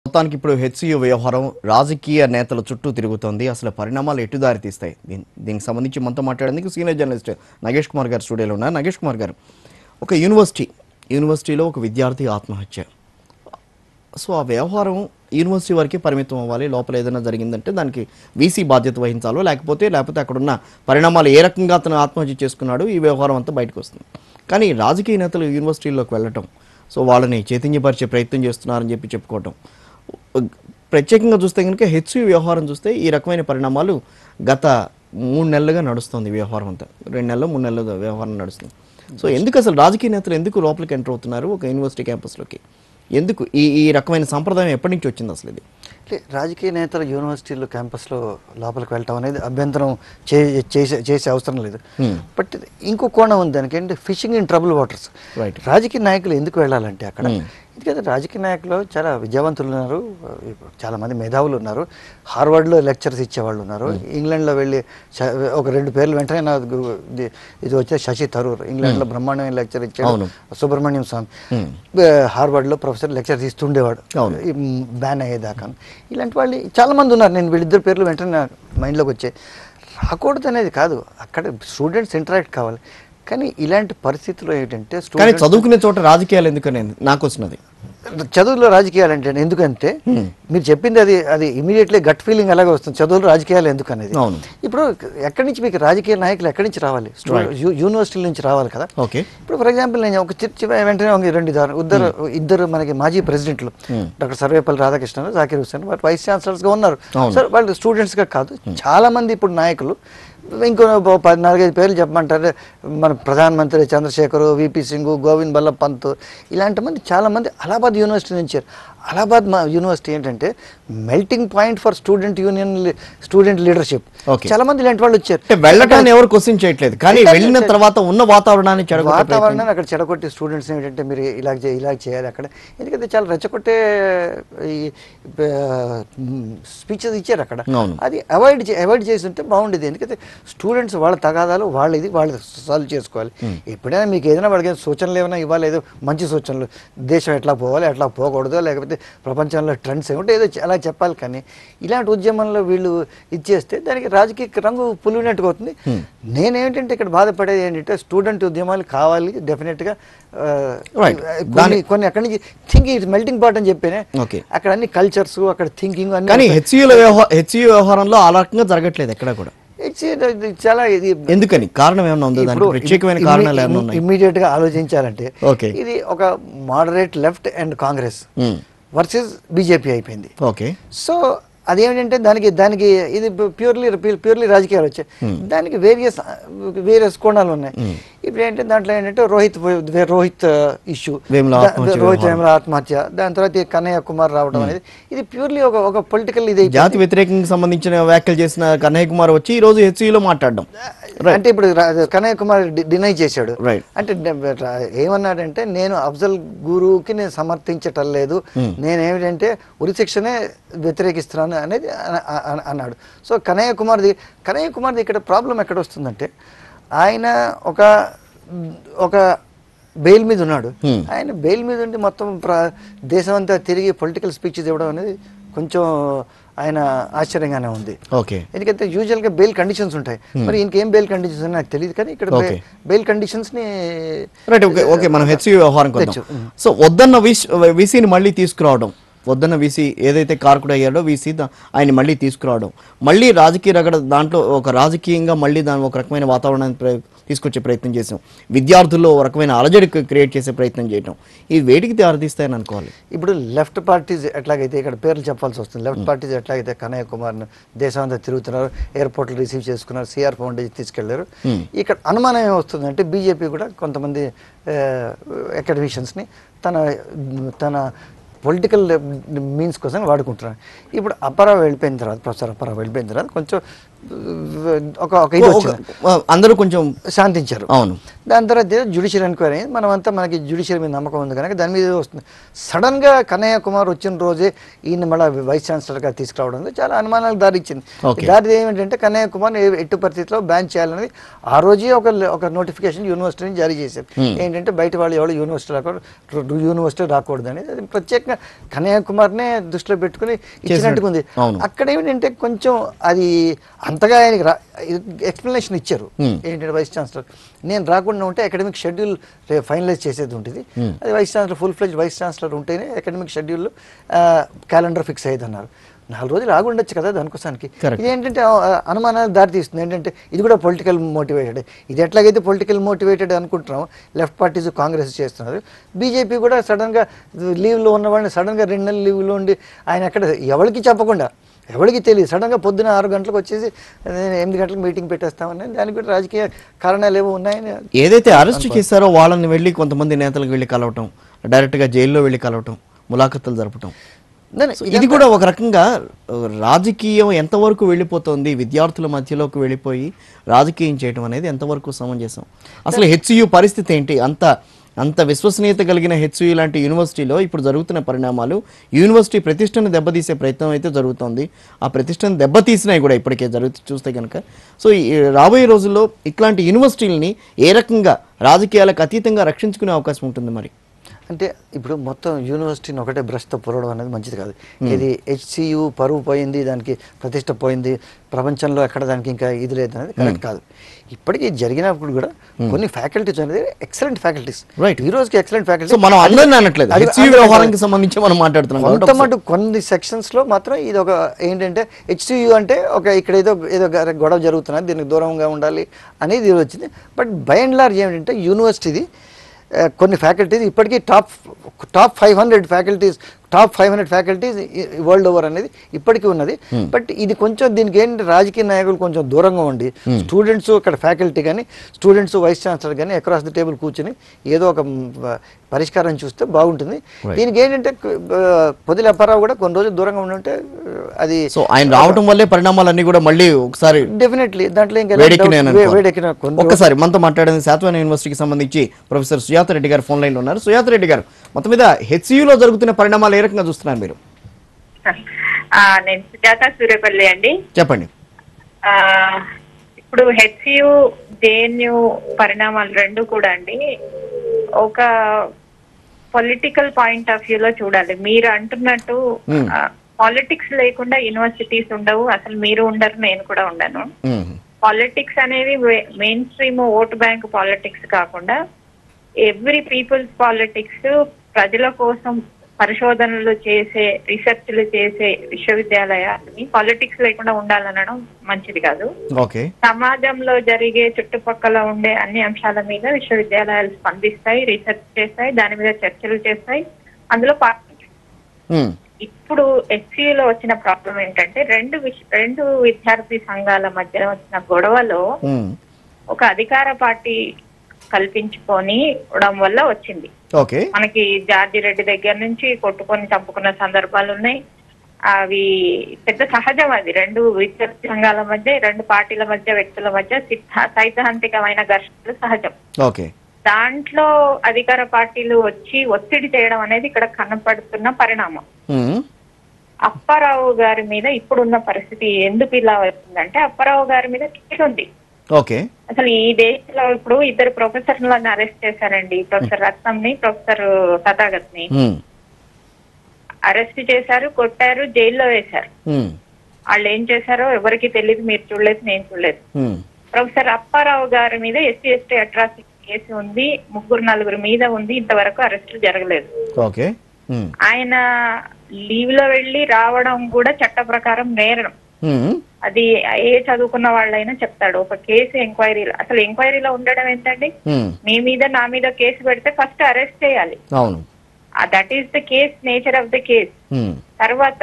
మొత్తానికి ఇప్పుడు హెచ్సియు వ్యవహారం రాజకీయ నేతల చుట్టూ తిరుగుతోంది అసలు పరిణామాలు ఎటు దారి తీస్తాయి దీని దీనికి సంబంధించి మనతో మాట్లాడేందుకు సీనియర్ జర్నలిస్ట్ నగేష్ కుమార్ గారు స్టూడియోలో ఉన్నారు నగేష్ కుమార్ గారు ఒక యూనివర్సిటీ యూనివర్సిటీలో ఒక విద్యార్థి ఆత్మహత్య సో ఆ వ్యవహారం యూనివర్సిటీ వరకే పరిమితం అవ్వాలి లోపల ఏదైనా జరిగిందంటే దానికి వీసీ బాధ్యత వహించాలో లేకపోతే లేకపోతే అక్కడున్న పరిణామాలు ఏ రకంగా అతను ఆత్మహత్య చేసుకున్నాడు ఈ వ్యవహారం అంతా బయటకు వస్తుంది కానీ రాజకీయ నేతలు యూనివర్సిటీల్లోకి వెళ్ళటం సో వాళ్ళని చైతన్యపరిచే ప్రయత్నం చేస్తున్నారని చెప్పి చెప్పుకోవటం ప్రత్యేకంగా చూస్తే కనుక హెచ్యు వ్యవహారం చూస్తే ఈ రకమైన పరిణామాలు గత మూడు నెలలుగా నడుస్తుంది ఈ వ్యవహారం అంతా రెండు నెలలు మూడు నెలలు వ్యవహారం నడుస్తుంది సో ఎందుకు అసలు రాజకీయ నేతలు ఎందుకు లోపలికి ఎంటర్ అవుతున్నారు ఒక యూనివర్సిటీ క్యాంపస్లోకి ఎందుకు ఈ ఈ రకమైన సంప్రదాయం ఎప్పటి నుంచి వచ్చింది అసలు ఇది అంటే రాజకీయ నేతలు యూనివర్సిటీలో క్యాంపస్లో లోపలికి వెళ్ళటం అనేది అభ్యంతరం చే చేసే చేసే అవసరం లేదు బట్ ఇంకో కోణం ఉంది దానికి ఏంటంటే fishing in trouble waters Right. రాజకీయ నాయకులు ఎందుకు వెళ్ళాలంటే అక్కడ ఎందుకంటే రాజకీయ నాయకులు చాలా విద్యావంతులు ఉన్నారు చాలా మంది మేధావులు ఉన్నారు హార్వర్డ్లో లెక్చర్స్ ఇచ్చేవాళ్ళు ఉన్నారు ఇంగ్లాండ్లో వెళ్ళి శ- ఒక రెండు పేర్లు వెంటనే నాకు గు- ఇది- ఇది వచ్చే శశి థరూర్ ఇంగ్లాండ్లో బ్రహ్మాండమైన లెక్చర్ ఇచ్చాడు అవును. సుబ్రహ్మణ్యం స్వామి హార్వర్డ్లో ప్రొఫెసర్ లెక్చర్స్ ఇస్తుండేవాడు అవును. ఈ బ్యాన్ అయ్యేదాకా ఇలాంటి వాళ్ళు చాలా మంది ఉన్నారు నేను వీళ్ళిద్దరు పేర్లు వెంటనే నా మైండ్లోకి వచ్చాయి రాకూడదు అనేది కాదు అక్కడ స్టూడెంట్స్ ఇంటరాక్ట్ కావాలి కానీ ఇలాంటి పరిస్థితుల్లో ఏంటంటే కానీ స్టూడెంట్స్ చదువుకునే చోట రాజకీయాలు ఎందుకని నాకు వచ్చినది చదువులో రాజకీయాలు అంటే ఎందుకంటే మీరు చెప్పింది అది అది ఇమీడియట్లీ గట్ ఫీలింగ్ అలాగే వస్తుంది చదువులో రాజకీయాలు ఎందుకు అనేది అవును. ఇప్పుడు ఎక్కడి నుంచి మీకు రాజకీయ నాయకులు ఎక్కడి నుంచి రావాలి స్టూ- యూ- యూనివర్సిటీల నుంచి రావాలి కదా ఓకే ఇప్పుడు ఫర్ ఎగ్జాంపుల్ నేను ఒక చిన్న చిన్న వెంటనే ఒక రెండు ఇద్దరు ఇద్దరు ఇద్దరు మనకి మాజీ ప్రెసిడెంట్లు డాక్టర్ సర్వేపల్లి రాధాకృష్ణ జాకిర్ హుస్సేన్ వారు వైస్ ఛాన్సలర్స్ గా ఉన్నారు అవును. సార్ వాళ్ళు స్టూడెంట్స్ గా కాదు చాలా మంది ఇప్పుడు నాయకులు ఇంకో ఓ పది నాలుగైదు పేర్లు చెప్పమంటారు మన ప్రధానమంత్రి చంద్రశేఖర్ విపి సింగ్ గోవింద్ బల్లభ్ పంత్ ఇలాంటి మంది చాలా మంది అలహాబాద్ యూనివర్సిటీ నుంచి వచ్చారు. అలహాబాద్ మా యూనివర్సిటీ ఏంటంటే melting point for student union student leadership Okay. చాలా మంది ఇలాంటి వాళ్ళు వచ్చారు అంటే వెళ్ళటాన్ని ఎవరు క్వశ్చన్ చేయట్లేదు కానీ ఎక్కడ వెళ్ళిన చేయట్లేదు. తర్వాత ఉన్న వాతావరణాన్ని చెడగొట్టే ప్రయత్నం వాతావరణాన్ని అక్కడ చెడగొట్టి స్టూడెంట్స్ ఏంటంటే మీరు ఇలా చేయాలి ఇలా చేయాలి అక్కడ ఎందుకంటే చాలా రెచ్చగొట్టే ఈ స్పీచెస్ ఇచ్చారు అక్కడ అవును. అది అవాయిడ్ అవాయిడ్ చేసి ఉంటే బాగుండేది ఎందుకంటే స్టూడెంట్స్ వాళ్ళ తగాదాలు వాళ్ళ ఇది వాళ్ళు సాల్వ్ చేసుకోవాలి ఎప్పుడైనా మీకు ఏదైనా వాళ్ళకి ఏదైనా సూచనలు ఏమైనా ఇవ్వాలి ఏదో మంచి సూచనలు దేశం ఎట్లా పోవాలి ఎట్లా పోకూడదు లేకపోతే ప్రపంచంలో ట్రెండ్స్ ఏమిటో ఏదో అలా చెప్పాలి కానీ ఇలాంటి ఉద్యమంలో వీళ్ళు ఇది చేస్తే దానికి రాజకీయ రంగు పులినట్టుగా అవుతుంది నేనేంటంటే ఇక్కడ బాధపడేది ఏంటంటే స్టూడెంట్ ఉద్యమాలు కావాలి డెఫినెట్గా ఆ, Right. కొన్ని కొన్ని అక్కడి నుంచి థింకింగ్ ఇట్స్ మెల్టింగ్ పాట్ అని చెప్పేనే Okay. అక్కడ అన్ని కల్చర్స్ అక్కడ థింకింగ్ అన్ని కానీ హెచ్యుల వ్యవహారం హెచ్యు వ్యవహారంలో ఆ రకంగా జరగట్లేదు ఎక్కడ కూడా It's, uh, చాలా ఇది ఎందుకని కారణం ఏమైనా ఉందా దానికి ప్రత్యేకమైన కారణాలు ఏమైనా ఉన్నాయి ఇమ్మీడియట్ గా ఆలోచించాలంటే Okay. ఇది ఒక moderate left and Congress Hmm. Versus BJP అయిపోయింది ఓకే సో అదేమిటంటే దానికి దానికి ఇది ప్యూర్లీ ప్యూర్లీ రాజకీయాలు వచ్చాయి దానికి వేరియస్ వేరియస్ కోణాలు ఉన్నాయి ఇప్పుడు ఏంటంటే దాంట్లో ఏంటంటే రోహిత్ వే- రోహిత్ ఇష్యూ వేముల ఆత్మహత్య రోహిత్ వ్యవహారం. వేముల ఆత్మహత్య దాని తర్వాత ఈ కన్నయ్య కుమార్ రావడం అనేది ఇది ప్యూర్లీ ఒక ఒక పొలిటికల్ ఇది అయిపోయింది. జాతి వ్యతిరేకంగా సంబంధించిన వ్యాఖ్యలు చేసిన కన్నయ్య కుమార్ వచ్చి ఈ రోజు హెచ్యులో మాట్లాడడం అంటే ఇప్పుడు రా- కన్నయ్య కుమార్ డినై చేశాడు Right. అంటే డ- రా- ఏమన్నాడంటే నేను అఫ్జల్ గురువుకి నేను సమర్థించటం లేదు నేనేమిటంటే ఉరి శిక్షనే వ్యతిరేకిస్తున్నాను అనేది అన- అన- అన్నాడు సో కన్నయ్య కుమార్ది కన్నయ్య కుమార్ది ఇక్కడ ప్రాబ్లం ఎక్కడ వస్తుందంటే ఆయన ఒక ఒక బెయిల్ మీద ఉన్నాడు ఆయన బెయిల్ మీద ఉండి మొత్తం ప్ర- దేశం అంతా తిరిగి పొలిటికల్ స్పీచెస్ ఇవ్వడం అనేది కొంచెం ఆయన ఆశ్చర్యంగానే ఉంది ఓకే ఎందుకంటే యూజువల్ గా బెయిల్ కండిషన్స్ ఉంటాయి మరి ఇంకేం బెయిల్ కండిషన్స్ అని నాకు తెలియదు కానీ ఇక్కడ Okay. బెయిల్ కండిషన్స్ ని రైట్ ఓకే ఓకే మనం హెచ్యు వ్యవహారం కొద్దాం తెచ్చు. సో వద్దన్న వీసీని మళ్ళీ తీసుకురావడం వద్దన్న వీసీ ఏదైతే కారకుడు అయ్యాడో వీసీ ఆయన మళ్ళీ తీసుకురావడం మళ్ళీ రాజకీయ రగడ దాంట్లో ఒక రాజకీయంగా మళ్ళీ దాని ఒక రకమైన వాతావరణాన్ని ప్ర- తీసుకొచ్చే ప్రయత్నం చేసాం విద్యార్థుల్లో ఒక రకమైన అలజడి క్రియేట్ చేసే ప్రయత్నం చేయడం ఇది వేటికి దారితీస్తాయని అనుకోవాలి ఇప్పుడు లెఫ్ట్ పార్టీస్ ఎట్లాగైతే ఇక్కడ పేర్లు చెప్పాల్సి వస్తుంది లెఫ్ట్ పార్టీస్ ఎట్లాగైతే కనయ్య కుమార్ను దేశం అంతా తిరుగుతున్నారు ఎయిర్పోర్ట్లో రిసీవ్ చేసుకున్నారు సిఆర్ ఫౌండేషన్ తీసుకెళ్లారు ఇక్కడ అనుమానం ఏం వస్తుందంటే బీజేపీ కూడా కొంతమంది అకాడమిషియన్స్ని తన తన పొలిటికల్ మీన్స్ కోసం వాడుకుంటున్నారు ఇప్పుడు అప్పారావు వెళ్ళిపోయిన తర్వాత ప్రొఫెసర్ అప్పారావు వెళ్ళిపోయిన తర్వాత కొంచెం ఒక ఒక ఇది వచ్చింది ఒక- అందరూ కొంచెం శాంతించారు అవును దాని తర్వాత జుడిషియల్ ఎంక్వైరీ అయింది మనమంతా మనకి జుడిషియల్ మీద నమ్మకం ఉంది కనుక దాని మీద ఏదో వస్తుంది సడన్గా కన్నయ్య కుమార్ వచ్చిన రోజే ఈయన మళ్ళీ వైస్ ఛాన్సలర్గా తీసుకురావడం అనేది చాలా అనుమానాలకు దారి ఇచ్చింది Okay. దారి ఏమిటంటే కన్నయ్య కుమార్ ఎట్టి పరిస్థితిలో బ్యాన్ చేయాలనేది ఆ రోజే ఒక ఒక నోటిఫికేషన్ యూనివర్సిటీ నుంచి జారీ చేశారు ఏంటంటే బయట వాళ్ళు ఎవరు యూనివర్సిటీ రాకూడదు యూనివర్సిటీ రాకూడదు అనేది అది ప్రత్యేకంగా కన్నయ్య కుమార్నే దృష్టిలో పెట్టుకుని ఇచ్చినట్టుగా ఉంది అవును. అక్కడ ఏమిటంటే కొంచెం అది అంతగా ఆయనకి ఎక్స్ప్లెనేషన్ ఇచ్చారు ఏంటంటే వైస్ ఛాన్సలర్ నేను రాకుండా ఉంటే అకాడమిక్ షెడ్యూల్ ఫైనలైజ్ చేసేది ఉంటుంది అది vice chancellor full fledged vice chancellor ఉంటేనే అకాడమిక్ షెడ్యూల్ క్యాలెండర్ ఫిక్స్ అయ్యేది అన్నారు నాలుగు రోజులు ఆగుండొచ్చు కదా దానికోసానికి Correct. ఇది ఏంటంటే ఆ, అనుమానాలు దారి తీస్తుంది ఏంటంటే ఇది కూడా పొలిటికల్ మోటివేటెడ్ ఇది ఎట్లాగైతే పొలిటికల్ మోటివేటెడ్ అనుకుంటున్నాం లెఫ్ట్ పార్టీస్ కాంగ్రెస్ చేస్తున్నారు బీజేపీ కూడా సడన్గా లీవ్లో ఉన్న వాళ్ళని సడన్గా రెండు నెలలు లీవ్లో ఉండి ఆయన ఎక్కడ ఎవరికి చెప్పకుండా ఎవరికి తెలియదు సడన్గా పొద్దున ఆరు గంటలకు వచ్చేసి నేను ఎనిమిది గంటలకు మీటింగ్ పెట్టేస్తామని దానికి కూడా రాజకీయ కారణాలు ఏవో ఉన్నాయని ఏదైతే అరెస్ట్ చేశారో వాళ్ళని వెళ్ళి కొంతమంది నేతలకు వెళ్ళి కలవటం డైరెక్ట్గా జైల్లో వెళ్ళి కలవటం ములాఖతులు జరపటం దాని- సో ఇది కూడా ఒక రకంగా ఆ, రాజకీయం ఎంతవరకు వెళ్ళిపోతుంది విద్యార్థుల మధ్యలోకి వెళ్ళిపోయి రాజకీయం చేయడం అనేది ఎంతవరకు సమంజసం అసలు హెచ్యు పరిస్థితి ఏంటి అంత అంత విశ్వసనీయత కలిగిన హెచ్యు లాంటి యూనివర్సిటీలో ఇప్పుడు జరుగుతున్న పరిణామాలు యూనివర్సిటీ ప్రతిష్టను దెబ్బతీసే ప్రయత్నం అయితే జరుగుతోంది ఆ ప్రతిష్టను దెబ్బతీసినాయి కూడా ఇప్పటికే జరుగుతూ చూస్తే కనుక సో ఈ రాబోయే రోజుల్లో ఇట్లాంటి యూనివర్సిటీలని ఏ రకంగా రాజకీయాలకు అతీతంగా రక్షించుకునే అవకాశం ఉంటుంది మరి అంటే ఇప్పుడు మొత్తం యూనివర్సిటీని ఒకటే బ్రష్తో పొరవడం అనేది మంచిది కాదు ఇది హెచ్సియు పరువు పోయింది దానికి ప్రతిష్ట పోయింది ప్రపంచంలో ఎక్కడ దానికి ఇంకా ఇది లేదు అనేది కరెక్ట్ కాదు ఇప్పటికీ జరిగినప్పుడు కూడా కొన్ని ఫ్యాకల్టీస్ అనేది ఎక్సలెంట్ ఫ్యాకల్టీస్ Right. ఈ రోజుకి ఎక్సలెంట్ ఫ్యాకల్టీ సో మనం అందరిని అనట్లేదు హెచ్యు వ్యవహారానికి సంబంధించి మనం మాట్లాడుతున్నాం కాబట్టి కొంత మటు కొన్ని సెక్షన్స్ లో మాత్రం ఇది ఒక ఏంటంటే హెచ్సియు అంటే ఒక ఇక్కడ ఏదో ఏదో గ- గొడవ జరుగుతున్నది దీనికి దూరంగా ఉండాలి అనేది ఇది వచ్చింది బట్ బై అండ్ లార్జ్ ఏమిటంటే యూనివర్సిటీది ఆ, కొన్ని ఫ్యాకల్టీస్ ఇప్పటికీ top top five hundred faculties top five hundred faculties world over అనేది ఇప్పటికీ ఉన్నది బట్ ఇది కొంచెం దీనికి ఏంటి రాజకీయ నాయకులు కొంచెం దూరంగా ఉండి స్టూడెంట్స్ అక్కడ ఫ్యాకల్టీ కానీ స్టూడెంట్స్ వైస్ ఛాన్సలర్ కానీ అక్రాస్ ది టేబుల్ కూర్చుని ఏదో ఒక మ్, పరిష్కారం చూస్తే బాగుంటుంది దీనికి ఏంటంటే పొదిలి అప్పారావు కూడా కొన్ని రోజులు దూరంగా ఉండుంటే అది సో ఆయన రావటం వల్లే పరిణామాలన్నీ కూడా మళ్ళీ ఒకసారి డెఫినెట్లీ దాంట్లో ఇంకా వేడెక్కినాయి అని అనుకోవాలి. వేడెక్కిన కొన్ని ఒక్కసారి మనతో మాట్లాడింది శాతవాన యూనివర్సిటీకి సంబంధించి ప్రొఫెసర్ సుజాత రెడ్డి గారు ఫోన్ లైన్లో ఉన్నారు సుజాత రెడ్డి గారు మొత్తం మీద హెచ్సియులో జరుగుతున్న పరిణామాలు ఏ రకంగా చూస్తున్నారు మీరు ఆ, నేను సుజాత సూర్యపల్లి అండి చెప్పండి ఆ, ఇప్పుడు హెచ్యు జేఎన్యు పరిణామాలు రెండు కూడా అండి ఒక పొలిటికల్ పాయింట్ ఆఫ్ వ్యూలో చూడాలి మీరు అంటున్నట్టు పాలిటిక్స్ లేకుండా యూనివర్సిటీస్ ఉండవు అసలు మీరు ఉండరు నేను కూడా ఉండను మ్మ్. పాలిటిక్స్ అనేది mainstream vote bank politics కాకుండా ఎవ్రీ పీపుల్స్ పాలిటిక్స్ ప్రజల కోసం పరిశోధనలు చేసే రీసెర్చ్లు చేసే విశ్వవిద్యాలయాలని పాలిటిక్స్ లేకుండా ఉండాలనడం మంచిది కాదు ఓకే సమాజంలో జరిగే చుట్టుపక్కల ఉండే అన్ని అంశాల మీద విశ్వవిద్యాలయాలు స్పందిస్తాయి రీసెర్చ్ చేస్తాయి దాని మీద చర్చలు చేస్తాయి అందులో పాల్గొంటాయి మ్మ్. ఇప్పుడు ఎస్సీలో వచ్చిన ప్రాబ్లం ఏంటంటే రెండు విష- రెండు విద్యార్థి సంఘాల మధ్య వచ్చిన గొడవలో మ్మ్. ఒక అధికార పార్టీ కల్పించుకొని ఉండడం వల్ల వచ్చింది ఓకే మనకి జార్జి రెడ్డి దగ్గర నుంచి కొట్టుకొని చంపుకున్న సందర్భాలు ఉన్నాయి అవి పెద్ద సహజం అది రెండు విద్యార్థి సంఘాల మధ్య రెండు పార్టీల మధ్య వ్యక్తుల మధ్య సిద్ధ సైద్ధాంతికమైన ఘర్షణలు సహజం ఓకే దాంట్లో అధికార పార్టీలు వచ్చి ఒత్తిడి చేయడం అనేది ఇక్కడ కనపడుతున్న పరిణామం మ్మ్. అప్పారావు గారి మీద ఇప్పుడున్న పరిస్థితి ఎందుకు ఇలా వచ్చిందంటే అప్పారావు గారి మీద కేసు ఉంది ఓకే అసలు ఈ దేశంలో ఇప్పుడు ఇద్దరు ప్రొఫెసర్లను అరెస్ట్ చేశారండి ప్రొఫెసర్ రత్నం ని ప్రొఫెసర్ తథాగత్ ని మ్మ్. అరెస్ట్ చేశారు కొట్టారు జైల్లో వేశారు మ్మ్. వాళ్ళు ఏం చేశారో ఎవరికి తెలియదు మీరు చూడలేదు నేను చూడలేదు మ్మ్. ప్రొఫెసర్ అప్పారావు గారి మీద ఎస్సీ ఎస్టీ అట్రాసిటీ కేసు ఉంది ముగ్గురు నలుగురు మీద ఉంది ఇంతవరకు అరెస్టులు జరగలేదు ఓకే మ్మ్. ఆయన లీవ్ లో వెళ్లి రావడం కూడా చట్ట ప్రకారం నేరం మ్మ్. అది ఏ చదువుకున్న వాళ్ళైనా చెప్తాడు ఒక కేసు ఎంక్వైరీలో అసలు ఎంక్వైరీలో ఉండడం ఏంటండి మ్మ్. మీ మీద నా మీద కేసు పెడితే ఫస్ట్ అరెస్ట్ చేయాలి అవును that is the case nature of the case hmm. తర్వాత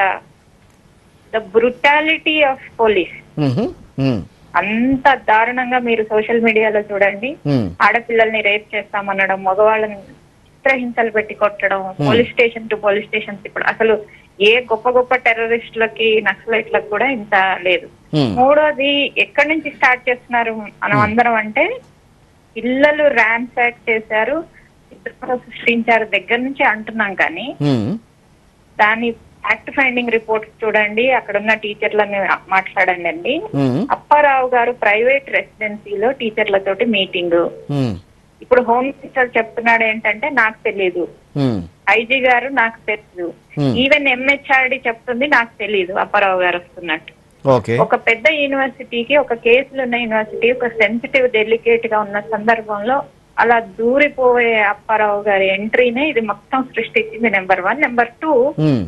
the brutality of police hmm. Hmm. అంత దారుణంగా మీరు సోషల్ మీడియాలో చూడండి మ్మ్. ఆడపిల్లల్ని రేప్ చేస్తామనడం మగవాళ్ళని చిత్రహింసలు పెట్టి కొట్టడం police station to police station ఇప్పుడు అసలు ఏ గొప్ప గొప్ప టెర్రరిస్టులకి నక్సలైట్లకు కూడా ఇంత లేదు Hmm. మూడోది ఎక్కడి నుంచి స్టార్ట్ చేస్తున్నారు మనం అందరం అంటే పిల్లలు ర్యాన్సాక్ చేశారు విద్రోహం సృష్టించారు దగ్గర నుంచి అంటున్నాం కానీ హ్మ్. దాని ఫ్యాక్ట్ ఫైండింగ్ రిపోర్ట్స్ చూడండి అక్కడ ఉన్న టీచర్లని మాట్లాడండి అండి హ్మ్. అప్పారావు గారు ప్రైవేట్ రెసిడెన్సీలో టీచర్లతోటి మీటింగ్ హ్మ్. ఇప్పుడు హోమ్ మినిస్టర్ చెప్తున్నాడు ఏంటంటే నాకు తెలియదు హ్మ్. ఐజీ గారు నాకు తెలియదు Hmm. ఈవెన్ ఎంహెచ్ఆర్డి చెప్తుంది నాకు తెలియదు అప్పారావు గారు వస్తున్నట్టు ఓకే ఒక పెద్ద యూనివర్సిటీకి ఒక కేసులు ఉన్న యూనివర్సిటీ ఒక సెన్సిటివ్ డెలికేట్ గా ఉన్న సందర్భంలో అలా దూరిపోయే అప్పారావు గారి ఎంట్రీనే ఇది మొత్తం సృష్టించింది నెంబర్ వన్ నెంబర్ టూ హ్మ్.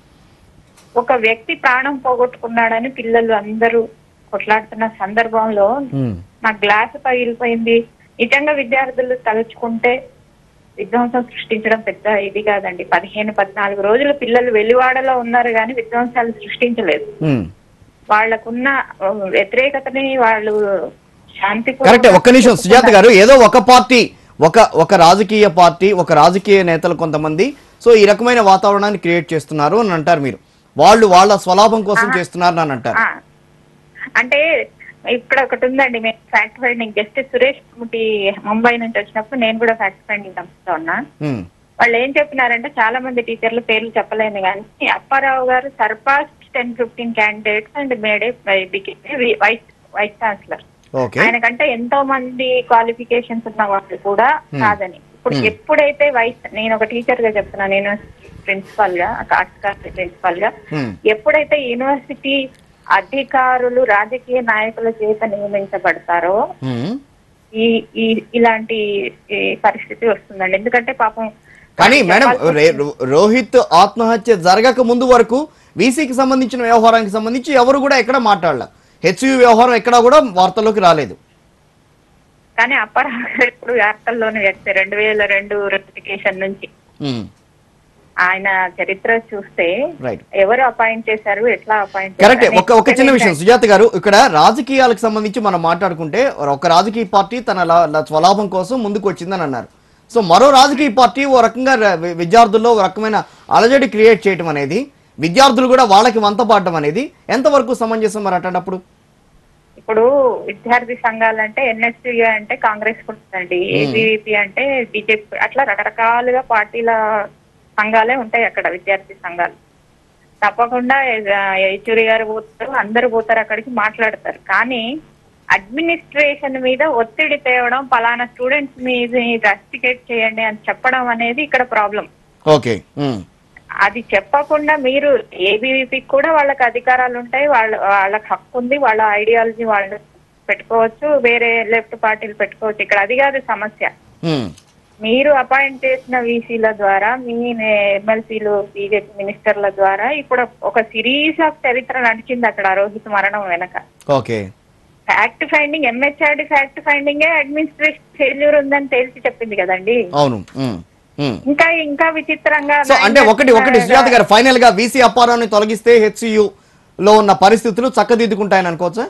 ఒక వ్యక్తి ప్రాణం పోగొట్టుకున్నాడని పిల్లలు అందరూ కొట్లాడుతున్న సందర్భంలో హ్మ్. నా గ్లాస్ పగిలిపోయింది నిజంగా విద్యార్థులు తలుచుకుంటే విధ్వంసం సృష్టించడం పెద్ద ఇది కాదండి పదిహేను పద్నాలుగు రోజులు పిల్లలు వెలివాడలో ఉన్నారు కానీ విధ్వంసాలు సృష్టించలేదు హ్మ్. వాళ్ళకున్న ఆ, వ్యతిరేకతని వాళ్ళు శాంతి కరెక్టే ఒక్క నిమిషం సుజాత గారు ఏదో ఒక పార్టీ ఒక ఒక రాజకీయ పార్టీ ఒక రాజకీయ నేతలు కొంతమంది సో ఈ రకమైన వాతావరణాన్ని క్రియేట్ చేస్తున్నారు అని అంటారు మీరు వాళ్ళు వాళ్ళ స్వలాభం కోసం చేస్తున్నారు అని అంటారు ఆ, అంటే ఇక్కడ ఒకటి ఉందండి మేము ఫ్యాక్ట్ ఫైండింగ్ జస్టిస్ సురేష్ ముటి ముంబై నుంచి వచ్చినప్పుడు నేను కూడా ఫ్యాక్ట్ ఫైండింగ్ పంపుతా ఉన్నా హ్మ్. వాళ్ళు ఏం చెప్పినారంటే చాలా మంది టీచర్లు పేర్లు చెప్పలేను కానీ అప్పారావు గారు surpassed ten fifteen candidates and made vice vice chancellor okay ఆయన కంటే ఎంతో మంది క్వాలిఫికేషన్స్ ఉన్న వాళ్ళు కూడా కాదని ఇప్పుడు ఎప్పుడైతే వైస్ నేను ఒక టీచర్ గా చెప్తున్నాను యూనివర్సిటీ ప్రిన్సిపల్ గా ఆర్ట్స్ కాలేజ్ ప్రిన్సిపల్ గా హ్మ్. ఎప్పుడైతే యూనివర్సిటీ అధికారులు రాజకీయ నాయకుల చేత నియమించబడతారో హ్మ్. ఈ ఈ ఇలాంటి ఈ పరిస్థితి వస్తుందండి ఎందుకంటే పాపం కానీ మేడం రే- రో- రోహిత్ ఆత్మహత్య జరగక ముందు వరకు వీసీకి సంబంధించిన వ్యవహారానికి సంబంధించి ఎవరు కూడా ఎక్కడ మాట్లాడలే హెచ్యు వ్యవహారం ఎక్కడా కూడా వార్తల్లోకి రాలేదు కానీ అప్పారావు గారు ఇప్పుడు వార్తల్లోనే వ్యక్తి రెండు వేల రెండు రెటిఫికేషన్ నుంచి హ్మ్. ఆయన చరిత్ర చూస్తే రైట్ ఎవరు అపాయింట్ చేశారు ఎట్లా అపాయింట్ కరెక్ట్ ఒక ఒక చిన్న విషయం సుజాత గారు ఇక్కడ రాజకీయాలకు సంబంధించి మనం మాట్లాడుకుంటే ఒక రాజకీయ పార్టీ తన లా- లా- స్వలాభం కోసం ముందుకు వచ్చిందని అన్నారు సో మరో రాజకీయ పార్టీ ఓ రకంగా ర- వి- విద్యార్థుల్లో ఒక రకమైన అలజడి క్రియేట్ చేయటం అనేది విద్యార్థులు కూడా వాళ్ళకి వంతపాడటం అనేది ఎంతవరకు సమంజసం మరి అట్లాంటప్పుడు ఇప్పుడు విద్యార్థి సంఘాలు అంటే ఎన్ఎస్యు అంటే కాంగ్రెస్ ఉంటుందండి ఏబీవీపీ అంటే బీజేపీ అట్లా రకరకాలుగా పార్టీల సంఘాలే ఉంటాయి అక్కడ విద్యార్థి సంఘాలు తప్పకుండా యచూరి గారు పోతారు అందరు పోతారు అక్కడికి మాట్లాడతారు కానీ అడ్మినిస్ట్రేషన్ మీద ఒత్తిడి తేవడం పలానా స్టూడెంట్స్ మీద రస్టికేట్ చేయండి అని చెప్పడం అనేది ఇక్కడ ప్రాబ్లం ఓకే ఉమ్, అది చెప్పకుండా మీరు ఏబీవీపీకి కూడా వాళ్ళకి అధికారాలు ఉంటాయి వాళ్ళ వాళ్ళకి హక్కు ఉంది వాళ్ళ ఐడియాలజీ వాళ్ళు పెట్టుకోవచ్చు వేరే లెఫ్ట్ పార్టీలు పెట్టుకోవచ్చు ఇక్కడ అది కాదు సమస్య ఉమ్, మీరు అపాయింట్ చేసిన వీసీల ద్వారా మీ ఎమ్మెల్సీలు బీజేపీ మినిస్టర్ల ద్వారా ఇప్పుడు ఒక సిరీస్ ఆఫ్ చరిత్ర నడిచింది అక్కడ రోహిత్ మరణం వెనక okay fact finding MHRD fact ఫైండింగే అడ్మినిస్ట్రేషన్ ఫెయిల్యూర్ ఉందని తేల్చి చెప్పింది కదండి అవును ఉమ్, ఉమ్. ఇంకా ఇంకా విచిత్రంగా సో అంటే ఒకటి ఒకటి సుజాత గారు ఫైనల్ గా వీసీ అప్పారావుని తొలగిస్తే హెచ్సియు లో ఉన్న పరిస్థితులు చక్కదిద్దుకుంటాయని అనుకోవచ్చా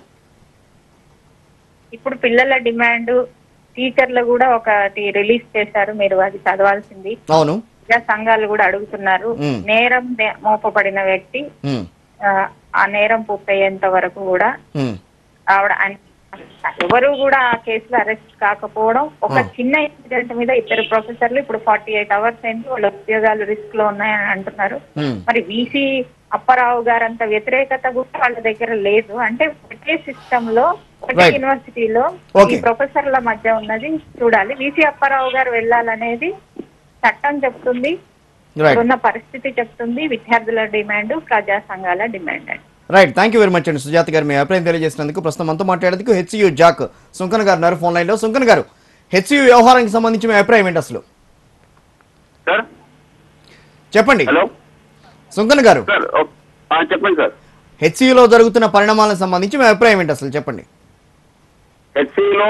ఇప్పుడు పిల్లల డిమాండ్ టీచర్లు కూడా ఒకటి రిలీజ్ చేశారు మీరు అది చదవాల్సింది అవును ప్రజా సంఘాలు కూడా అడుగుతున్నారు మ్. నేరం నే- మోపబడిన వ్యక్తి ఉమ్, ఆ, ఆ నేరం పూర్తయ్యేంత వరకు కూడా ఉమ్, ఆవిడ అన్- ఎవరు కూడా ఆ కేసులో అరెస్ట్ కాకపోవడం ఒక చిన్న ఇన్సిడెంట్ మీద ఇద్దరు ప్రొఫెసర్లు ఇప్పుడు ఫార్టీ ఎయిట్ అవర్స్ అయింది వాళ్ళ ఉద్యోగాలు రిస్క్ లో ఉన్నాయని అంటున్నారు ఉమ్. మరి వీసీ అప్పారావు గారు అంత వ్యతిరేకత కూడా వాళ్ళ దగ్గర లేదు అంటే ఒకే సిస్టమ్ లో ఒకే Right. యూనివర్సిటీలో ఈ Okay. ప్రొఫెసర్ల మధ్య ఉన్నది చూడాలి వీసీ అప్పారావు గారు వెళ్ళాలనేది చట్టం చెప్తుంది రైట్ ఉన్న పరిస్థితి చెప్తుంది విద్యార్థుల డిమాండ్ ప్రజా సంఘాల డిమాండ్ అండి right thank you very much అండి సుజాత గారు మీ అభిప్రాయం తెలియజేసినందుకు ప్రస్తుతం మనతో మాట్లాడేందుకు హెచ్యు జాక్ సుంకన్ గారు ఉన్నారు ఫోన్ లైన్ లో సుంకన్ గారు హెచ్యు వ్యవహారానికి సంబంధించి మీ అభిప్రాయం ఏంటి అసలు సార్ చెప్పండి హలో సుంకన్ గారు సార్ ఓ- ఆ, చెప్పండి సార్ హెచ్సియులో జరుగుతున్న పరిణామాలకు సంబంధించి మీ అభిప్రాయం ఏంటి అసలు చెప్పండి హెచ్సిలో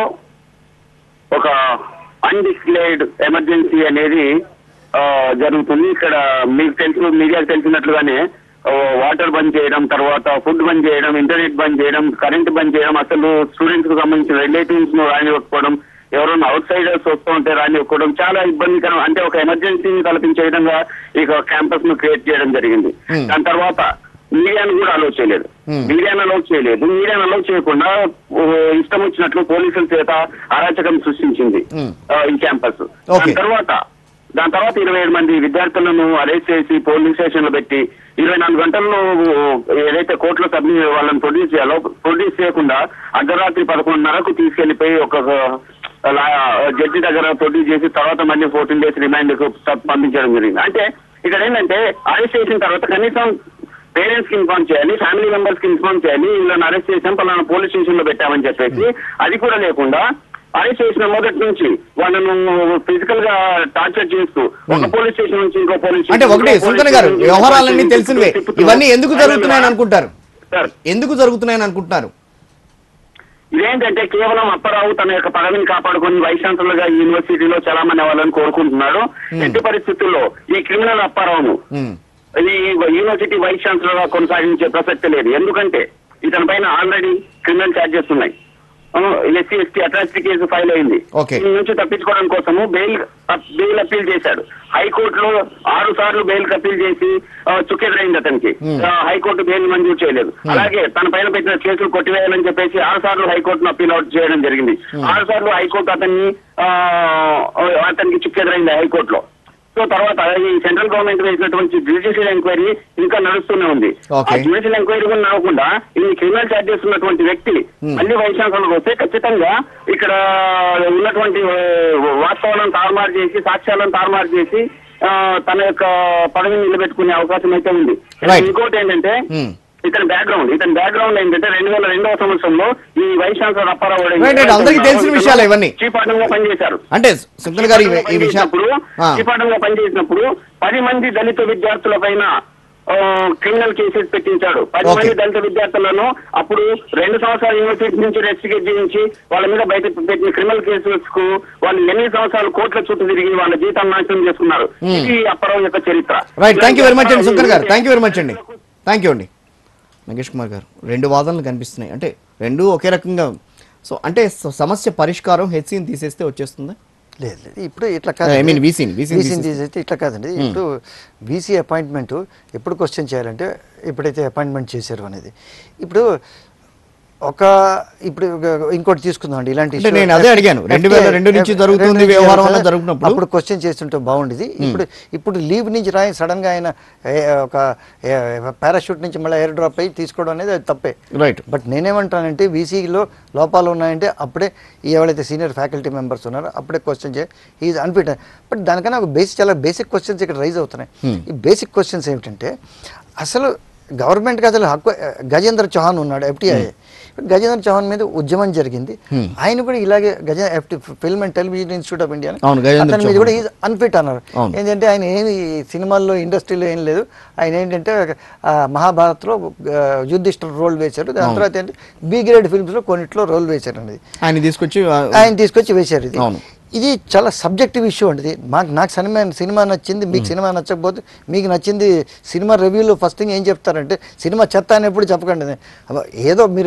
ఒక అన్డిస్ప్లేడ్ ఎమర్జెన్సీ అనేది ఆ, జరుగుతుంది ఇక్కడ మీకు తెలుసు మీడియాకు తెలిసినట్లుగానే ఆ, వాటర్ బంద్ చేయడం తర్వాత ఫుడ్ బంద్ చేయడం ఇంటర్నెట్ బంద్ చేయడం కరెంట్ బంద్ చేయడం అసలు స్టూడెంట్స్ కు సంబంధించిన రిలేటివ్స్ ను రానివ్వకపోవడం ఎవరైనా అవుట్ సైడర్స్ వస్తూ ఉంటే రానివ్వడం చాలా ఇబ్బందికరం అంటే ఒక ఎమర్జెన్సీని కల్పించే విధంగా ఇక క్యాంపస్ ను క్రియేట్ చేయడం జరిగింది Hmm. దాని తర్వాత మీడియాను కూడా అలో చేయలేదు Hmm. మీడియాను అలో చేయలేదు మీడియాను అలో చేయకుండా ఓ, ఇష్టం వచ్చినట్లు పోలీసుల చేత అరాచకం సృష్టించింది Hmm. ఆ, ఈ క్యాంపస్ Okay. దాని తర్వాత దాని తర్వాత ఇరవై ఏడు మంది విద్యార్థులను అరెస్ట్ చేసి పోలీస్ స్టేషన్ లో పెట్టి ఇరవై నాలుగు గంటల్లో ఏదైతే కోర్టులో సబ్మిట్ వాళ్ళని ప్రొడ్యూస్ చేయాలో ప్రొడ్యూస్ చేయకుండా అర్ధరాత్రి పదకొండున్నరకు తీసుకెళ్లిపోయి ఒక జడ్జి దగ్గర ప్రొడ్యూస్ చేసి తర్వాత మళ్ళీ ఫోర్టీన్ డేస్ రిమాండ్ కు ప- పంపించడం జరిగింది అంటే ఇక్కడ ఏంటంటే అరెస్ట్ చేసిన తర్వాత కనీసం పేరెంట్స్ కి ఇన్ఫార్మ్ చేయాలి ఫ్యామిలీ మెంబర్స్ కి ఇన్ఫార్మ్ చేయాలి వీళ్ళని అరెస్ట్ చేసాం పలానా పోలీస్ స్టేషన్ లో పెట్టామని చెప్పేసి అది కూడా లేకుండా అరెస్ట్ చేసిన మొదటి నుంచి వాళ్ళను ఫిజికల్ గా టార్చర్ చేస్తూ ఒక పోలీస్ స్టేషన్ నుంచి ఇంకో పోలీస్ అంటే ఒకటి సుల్తాన్ గారు వ్యవహారాలన్నీ తెలిసినవే ఇవన్నీ ఎందుకు జరుగుతున్నాయని అనుకుంటారు సార్ ఎందుకు జరుగుతున్నాయని అనుకుంటున్నారు ఇదేంటంటే కేవలం అప్పారావు తన యొక్క పదవిని కాపాడుకొని వైస్ ఛాన్సలర్ గా ఈ యూనివర్సిటీలో చలామణి అవ్వాలని కోరుకుంటున్నాడు ఎట్టి పరిస్థితుల్లో ఈ క్రిమినల్ అప్పారావును ఉమ్. ఈ యూనివర్సిటీ వైస్ ఛాన్సలర్ గా కొనసాగించే ప్రసక్తి లేదు ఎందుకంటే ఇతని పైన ఆల్రెడీ క్రిమినల్ ఛార్జెస్ ఉన్నాయి SC ST atrocity case file అయింది Okay. దీని నుంచి తప్పించుకోవడం కోసము బెయిల్ బెయిల్ అప్పీల్ చేశాడు హైకోర్టులో ఆరు సార్లు బెయిల్ అప్పీల్ చేసి ఆ, చుక్కెదురైంది అతనికి Hmm. ఆ, హైకోర్టు బెయిల్ మంజూరు చేయలేదు అలాగే తన పైన పెట్టిన కేసులు కొట్టివేయాలని చెప్పేసి ఆరు సార్లు హైకోర్టును అప్పీల్ అవుట్ చేయడం జరిగింది ఆరు సార్లు హైకోర్టు అతన్ని ఆ, అతనికి చుక్కెదురైంది హైకోర్టులో సో తర్వాత ఈ సెంట్రల్ గవర్నమెంట్ వేసినటువంటి జ్యుడిషియల్ ఎంక్వైరీ ఇంకా నడుస్తూనే ఉంది Okay. ఆ జ్యుడిషియల్ ఎంక్వైరీ కూడా నడవకుండా ఇన్ని క్రిమినల్ చార్జెస్ ఉన్నటువంటి వ్యక్తి Hmm. మళ్ళీ వైస్ ఛాన్సలర్ వస్తే ఖచ్చితంగా ఇక్కడ ఉన్నటువంటి ఆ, వాస్తవాలను తారుమారు చేసి సాక్ష్యాలను తారుమారు చేసి ఆ, తన యొక్క పదవిని నిలబెట్టుకునే అవకాశం అయితే ఉంది Right. ఇంకోటి ఏంటంటే Hmm. ఇతని బ్యాక్గ్రౌండ్ ఇతని బ్యాక్గ్రౌండ్ ఏంటంటే రెండు వేల రెండవ సంవత్సరంలో ఈ vice chancellor Apparao Right, right. అందరికీ తెలిసిన విషయాలే ఇవన్నీ. చీఫ్ గా పనిచేశారు అంటే సుల్తాన్ గారు ఈ- ఈ విషయం పనిచేసినప్పుడు ఆ. శ్రీపాఠంలో పనిచేసినప్పుడు పది మంది దళిత విద్యార్థుల పైన క్రిమినల్ కేసెస్ పెట్టించాడు పది Okay. మంది దళిత విద్యార్థులను అప్పుడు రెండు సంవత్సరాల యూనివర్సిటీ నుంచి రెస్టిగేట్ చేయించి వాళ్ళ మీద బయట పెట్టిన క్రిమినల్ కేసెస్ కు వాళ్ళు ఎనిమిది సంవత్సరాలు కోట్ల చుట్టూ తిరిగి వాళ్ళ జీతాలు నాశనం చేసుకున్నారు Hmm. ఇది అప్పారావు యొక్క చరిత్ర right thank you very much అండి సుల్తాన్ గారు థ్యాంక్ యూ వెరీ మచ్ అండి థ్యాంక్ యూ అండి నగేష్ కుమార్ గారు రెండు వాదనలు కనిపిస్తున్నాయి అంటే రెండు ఒకే రకంగా సో అంటే స- సమస్య పరిష్కారం హెచ్సిని తీసేస్తే వచ్చేస్తుందా లేదు లేదు ఇప్పుడు ఇట్లా I mean VC ని, VC ని వీసీని తీసేస్తే. తీసేస్తే ఇట్లా కాదండి ఇప్పుడు వీసీ అపాయింట్మెంట్ ఎప్పుడు క్వశ్చన్ చేయాలంటే ఎప్పుడైతే అపాయింట్మెంట్ చేశారు అనేది ఇప్పుడు ఒక ఇప్పుడు ఇంకోటి తీసుకుందాం అండి ఇలాంటి అంటే issue- నేను అదే అడిగాను. రెండు వేల రెండు నుంచి F- జరుగుతుంది రెండు నుంచి వ్యవహారం అలా కదా, జరుగుతున్నప్పుడు. అప్పుడు క్వశ్చన్ చేస్తుంటే బాగుండేది ఇప్పుడు ఇప్పుడు లీవ్ నుంచి రాయి సడన్ గా ఆయన ఏ, ఒక పారాషూట్ నుంచి మళ్ళీ ఎయిర్ డ్రాప్ అయ్యి తీసుకోవడం అనేది అది తప్పే రైట్ బట్ నేనేమంటానంటే వీసీలో లోపాలు ఉన్నాయంటే అప్పుడే ఈ ఎవరైతే సీనియర్ ఫ్యాకల్టీ మెంబర్స్ ఉన్నారో అప్పుడే క్వశ్చన్ చే ఈజ్ అన్ఫిట్ బట్ దానికన్నా ఒక బేసిక్ చాలా బేసిక్ క్వశ్చన్స్ ఇక్కడ రైజ్ అవుతున్నాయి ఈ బేసిక్ క్వశ్చన్స్ ఏమిటంటే అసలు గవర్నమెంట్కి అసలు హక్కు గజేంద్ర చౌహాన్ ఉన్నాడు ఎఫ్టీఐ గజేంద్ర చౌహాన్ మీద ఉద్యమం జరిగింది ఆయన కూడా ఇలాగే గజ FT film and television institute of India అవును, గజేంద్ర అతని మీద కూడా చౌహాన్. ఈజ్ అన్ఫిట్ అన్నారు అవును. ఏంటంటే ఆయన ఏమి సినిమాల్లో ఇండస్ట్రీలో ఏం లేదు ఆయన ఏంటంటే ఆ, మహాభారత్లో ఆ, యుధిష్ఠిర రోల్ వేశారు దాని తర్వాత ఏంటి బి గ్రేడ్ ఫిల్మ్స్లో కొన్నిట్లో రోల్ వేశారు అనేది ఆయన తీసుకొచ్చి ఆ, ఆయన తీసుకొచ్చి వేశారు ఇది అవును. ఇది చాలా సబ్జెక్టివ్ ఇష్యూ అండి ఇది మాకు నాకు సినిమా సినిమా నచ్చింది మీకు సినిమా నచ్చకపోతే మీకు నచ్చింది సినిమా రివ్యూలో ఫస్ట్ థింగ్ ఏం చెప్తారంటే సినిమా చెత్త అని ఎప్పుడు చెప్పకండి అబ్బా, ఏదో మీరు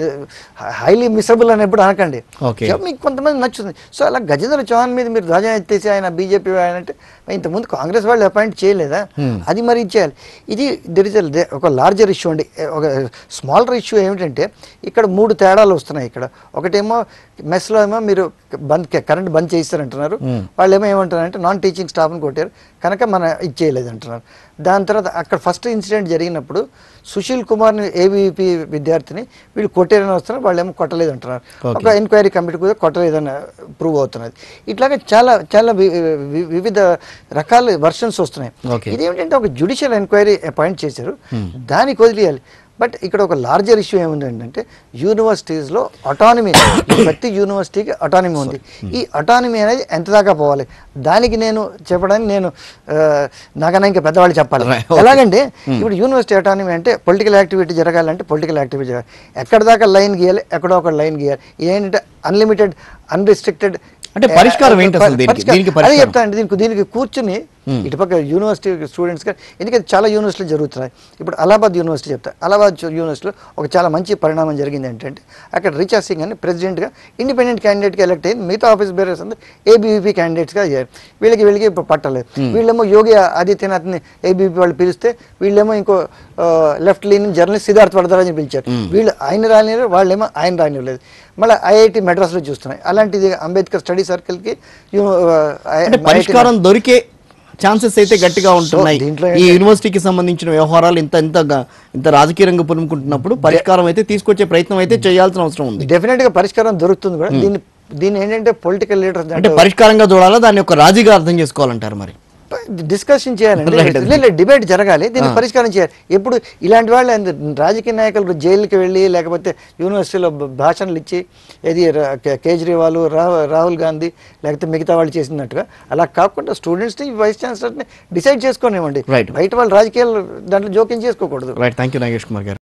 హైలీ మిసరబుల్ అని ఎప్పుడు అనకండి Okay. సో మీకు కొంతమంది నచ్చుతుంది సో అలా గజేంద్ర చౌహాన్ మీద మీరు ధ్వజం ఎత్తేసి ఆయన బీజేపీ ఆయన అంటే ఇంతకుముందు కాంగ్రెస్ వాళ్ళు అపాయింట్ చేయలేదా అది మరి ఇచ్చేయాలి ఇది దెర్ ఇస్ ఒక లార్జర్ ఇష్యూ అండి ఒక స్మాలర్ ఇష్యూ ఏమిటంటే ఇక్కడ మూడు తేడాలు వస్తున్నాయి ఇక్కడ ఒకటేమో మెస్లో ఏమో మీరు బంద్ కరెంట్ బంద్ చేయిస్తారంటున్నారు వాళ్ళు ఏమో ఏమంటారంటే నాన్ టీచింగ్ స్టాఫ్ని కొట్టారు కనుక మన ఇచ్చేయలేదు అంటున్నారు దాని తర్వాత అక్కడ ఫస్ట్ ఇన్సిడెంట్ జరిగినప్పుడు సుశీల్ కుమార్ని ఏబీవీపీ విద్యార్థిని వీళ్ళు కొట్టారని వస్తున్నారు వాళ్ళు ఏమో కొట్టలేదు అంటున్నారు ఒక ఎంక్వైరీ కమిటీ కూడా కొట్టలేదని ప్రూవ్ అవుతున్నది ఇట్లాగే చాలా చాలా వి- వి- వివిధ రకాల వర్షన్స్ వస్తున్నాయి Okay. ఇదేమిటంటే ఒక జ్యుడిషియల్ ఎంక్వైరీ అపాయింట్ చేశారు దానికి వదిలేయాలి బట్ ఇక్కడ ఒక లార్జర్ ఇష్యూ ఏముంది ఏంటంటే యూనివర్సిటీస్లో అటానమీ ప్రతి యూనివర్సిటీకి అటానమీ ఉంది ఈ అటానమీ అనేది ఎంత దాకా పోవాలి దానికి నేను చెప్పడానికి నేను ఆ, నాకన్నా ఇంకా పెద్దవాళ్ళు చెప్పాలి Right, okay. ఎలాగంటే ఇప్పుడు యూనివర్సిటీ అటానమీ అంటే పొలిటికల్ యాక్టివిటీ జరగాలంటే పొలిటికల్ యాక్టివిటీ జరగాలి ఎక్కడ దాకా లైన్ గీయాలి ఎక్కడో ఒక లైన్ గీయాలి ఏంటంటే అన్లిమిటెడ్ అన్రిస్ట్రిక్టెడ్ అంటే పరిష్కారం ఏంటి అసలు దీనికి? దీనికి అదే పరిష్కారం? చెప్తానండి దీనికి దీనికి కూర్చుని ఇటుపక్క యూనివర్సిటీ స్టూడెంట్స్ గా ఎందుకంటే చాలా యూనివర్సిటీలు జరుగుతున్నాయి ఇప్పుడు అలహాబాద్ యూనివర్సిటీ చెప్తా అలహాబాద్ చు- యూనివర్సిటీలో ఒక చాలా మంచి పరిణామం జరిగింది ఏంటంటే అక్కడ రిచా సింగ్ అని ప్రెసిడెంట్ గా ఇండిపెండెంట్ క్యాండిడేట్ గా ఎలక్ట్ అయింది మిగతా ఆఫీస్ బేరర్స్ అందరూ ఏబీవీపీ క్యాండిడేట్స్ గా అయ్యారు వీళ్ళకి వీళ్ళకి ఇప్పుడు పట్టలేదు వీళ్ళేమో యోగి ఆదిత్యనాథ్ని ఏబీవీపీ వాళ్ళు పిలిస్తే వీళ్ళేమో ఇంకో లెఫ్ట్ లీన్ జర్నలిస్ట్ సిద్ధార్థ్ వరదరాజని పిలిచారు వీళ్ళు ఆయన రానివ్వరు వాళ్ళేమో ఆయన రానివ్వలేదు మళ్ళీ ఐఐటి మెడ్రాస్లో చూస్తున్నాయి అలాంటిది అంబేద్కర్ స్టడీ సర్కిల్కి అంటే పరిష్కారం దొరికే ఛాన్సెస్ అయితే గట్టిగా ఉంటున్నాయి దీంట్లో ఈ యూనివర్సిటీకి సంబంధించిన వ్యవహారాలు ఇంత ఇంత గా- ఇంత రాజకీయ రంగం పులుముకుంటున్నప్పుడు పరిష్కారం అయితే తీసుకొచ్చే ప్రయత్నం అయితే చేయాల్సిన అవసరం ఉంది డెఫినెట్ గా పరిష్కారం దొరుకుతుంది కూడా దీన్ని దీన్ని ఏంటంటే పొలిటికల్ లీడర్స్ అంటే పరిష్కారంగా చూడాలా దాన్ని ఒక రాజీగా అర్థం చేసుకోవాలంటారు మరి డిస్కషన్ చేయాలండి Right. లేదు డిబేట్ జరగాలి దీన్ని పరిష్కారం చేయాలి ఎప్పుడు ఇలాంటి వాళ్ళు ఎంత- రాజకీయ నాయకులు జైలుకి వెళ్ళి లేకపోతే యూనివర్సిటీలో భ- భాషణలు ఇచ్చి ఏది రా- కే- కేజ్రీవాల్ రా- రాహుల్ గాంధీ లేకపోతే మిగతా వాళ్ళు చేసినట్టుగా అలా కాకుండా స్టూడెంట్స్ని వైస్ ఛాన్సలర్ని డిసైడ్ చేసుకోనివ్వండి Right. బయట వాళ్ళు రాజకీయాలు దాంట్లో జోక్యం చేసుకోకూడదు right thank you Nagesh Kumar గారు